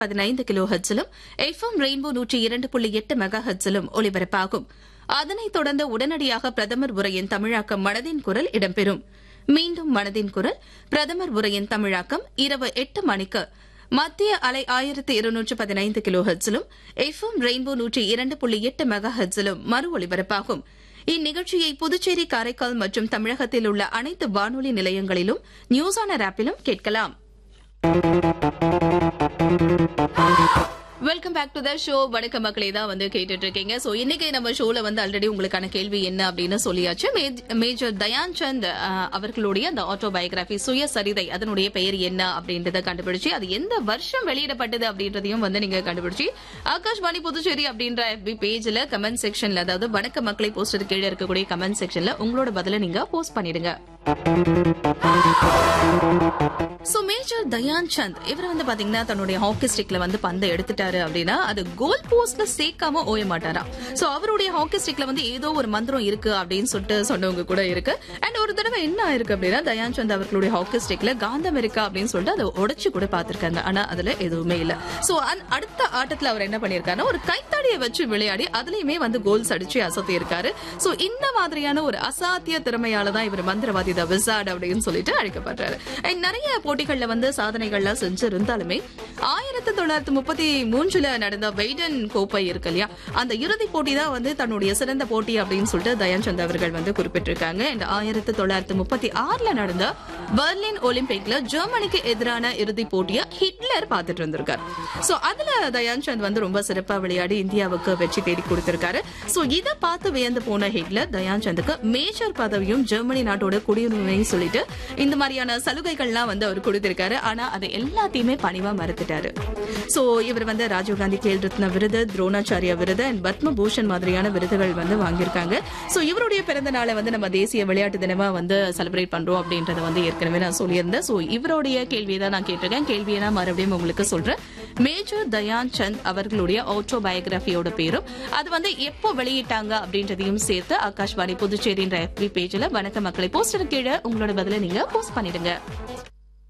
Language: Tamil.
பதினைந்து கிலோ ஹெட்ஸிலும் எஃப்எம் ரெயின்போ நூற்றி இரண்டு புள்ளி எட்டு மெகா ஹெட்ஸிலும் ஒலிபரப்பாகும் அதனைத் தொடர்ந்து உடனடியாக பிரதமர் உரையின் தமிழாக்கம் மனதின் குரல் இடம்பெறும் மீண்டும் மனதின் குரல் பிரதமர் உரையின் தமிழாக்கம் இரவு எட்டு மணிக்கு மத்திய அலை ஆயிரத்து இருநூற்று பதினைந்து கிலோ ஹெட்ஸிலும் எஃப்எம் ரெயின்போ நூற்றி இரண்டு புள்ளி எட்டு மெகா ஹெட்ஸிலும் மறு ஒலிபரப்பாகும் இந்நிகழ்ச்சியை புதுச்சேரி காரைக்கால் மற்றும் தமிழகத்தில் உள்ள அனைத்து வானொலி நிலையங்களிலும் நியூஸ் ஆனர் ஆப்பிலும் கேட்கலாம் welcome back to the show வணக்க மக்களே தான் வந்து கேட்டுட்டு இருக்கீங்க சோ இன்னைக்கு நம்ம ஷோல வந்து ஆல்ரெடி உங்களுக்கான கேள்வி என்ன அப்படின்னு சொல்லியாச்சு மேஜ்- மேஜர் தயான் சந்த் அஹ், அவர்களுடைய அந்த ஆட்டோபயோகிராபி சுயசரிதை அதனுடைய பெயர் என்ன அப்படின்றத கண்டுபிடிச்சு அது எந்த வருஷம் வெளியிடப்பட்டது அப்படின்றதையும் வந்து நீங்க கண்டுபிடிச்சு ஆகாஷ்வாணி புதுச்சேரி அப்படின்ற FB பேஜ்ல கமெண்ட் செக்ஷன்ல அதாவது வணக்க மக்களை போஸ்டர் கீழே இருக்கக்கூடிய கமெண்ட் செக்ஷன்ல உங்களோட பதில நீங்க போஸ்ட் பண்ணிடுங்க சோ மேஜர் தயான் சந்த் இவர் வந்து பாத்தீங்கன்னா தன்னுடைய ஹாக்கி ஸ்டிக்ல வந்து பந்தை எடுத்துட்டாரு அப்படின்னா அது கோல் போஸ்ட்ல சேர்க்காம ஓய மாட்டாராம் சோ அவருடைய ஹாக்கி ஸ்டிக்ல வந்து ஏதோ ஒரு மந்திரம் இருக்கு அப்படின்னு சொல்லிட்டு சொன்னவங்க கூட இருக்கு அண்ட் ஒரு தடவை என்ன ஆயிருக்கு அப்படின்னா தயான் சந்த் அவர்களுடைய ஹாக்கி ஸ்டிக்ல காந்தம் இருக்கா அப்படின்னு சொல்லிட்டு அதை உடைச்சு கூட பாத்திருக்காங்க ஆனா அதுல எதுவுமே இல்ல சோ அடுத்த ஆட்டத்துல அவர் என்ன பண்ணிருக்காருன்னா ஒரு கைத்தடியை வச்சு விளையாடி அதுலயுமே வந்து கோல்ஸ் அடிச்சு அசத்தி இருக்காரு சோ இந்த மாதிரியான ஒரு அசாத்திய திறமையால தான் இவர் மந்திரவாதி த விசார்ட் அப்படின்னு சொல்லிட்டு அழைக்கப்படுறாரு And நிறைய போட்டிகள்ல வந்து சாதனைகள்லாம் செஞ்சிருந்தாலுமே ஆயிரத்தி தொள்ளாயிரத்தி முப்பத்தி மூன்றுல நடந்த வெய்டன் கோப்பை இருக்கு இல்லையா அந்த இறுதி போட்டி தான் வந்து தன்னுடைய சிறந்த போட்டி அப்படின்னு சொல்லிட்டு தயான் சந்த் அவர்கள் வந்து குறிப்பிட்டிருக்காங்க அண்ட் ஆயிரத்தி தொள்ளாயிரத்தி முப்பத்தி ஆறுல நடந்த பெர்லின் ஒலிம்பிக்ல ஜெர்மனிக்கு எதிரான இறுதி போட்டியை ஹிட்லர் பார்த்துட்டு இருந்திருக்காரு சோ அதுல தயான் சந்த் வந்து ரொம்ப சிறப்பா விளையாடி இந்தியாவுக்கு வெற்றி தேடி கொடுத்திருக்காரு சோ இதை பார்த்து வியந்து போன ஹிட்லர் தயான் சந்துக்கு மேஜர் பதவியும் ஜெர்மனி நாட்டோட குடியுரிமையும் சொல்லிட்டு இந்த மாதிரியான சலுகைகள்லாம் வந்து அவர் கொடுத்திருக்காரு ஆனா அதை எல்லாத்தையுமே பணிவா மறுத்துட்டாரு சோ இவர் வந்து ராஜீவ்காந்தி கேல் ரத்ன விருது துரோணாச்சாரியா விருது அண்ட் பத்ம பூஷன் மாதிரியான விருதுகள் வந்து வாங்கியிருக்காங்க சோ இவருடைய பிறந்த நாளை வந்து நம்ம தேசிய விளையாட்டு தினமா வந்து செலிப்ரேட் பண்றோம் அப்படின்றத வந்து ஏற்கனவே நான் சொல்லியிருந்தேன் சோ இவருடைய கேள்வியை தான் நான் கேட்டிருக்கேன் கேள்வியை நான் மறுபடியும் உங்களுக்கு சொல்றேன் மேஜர் தயான் சந்த் அவர்களுடைய ஆட்டோபயோகிராஃபியோட பேரும் அது வந்து எப்போ வெளியிட்டாங்க அப்படின்றதையும் சேர்த்து ஆகாஷ்வாணி புதுச்சேரின்ற FB பேஜ்ல வணக்க மக்களை போஸ்டர் கீழே உங்களோட பதில நீங்க போஸ்ட் பண்ணிடுங்க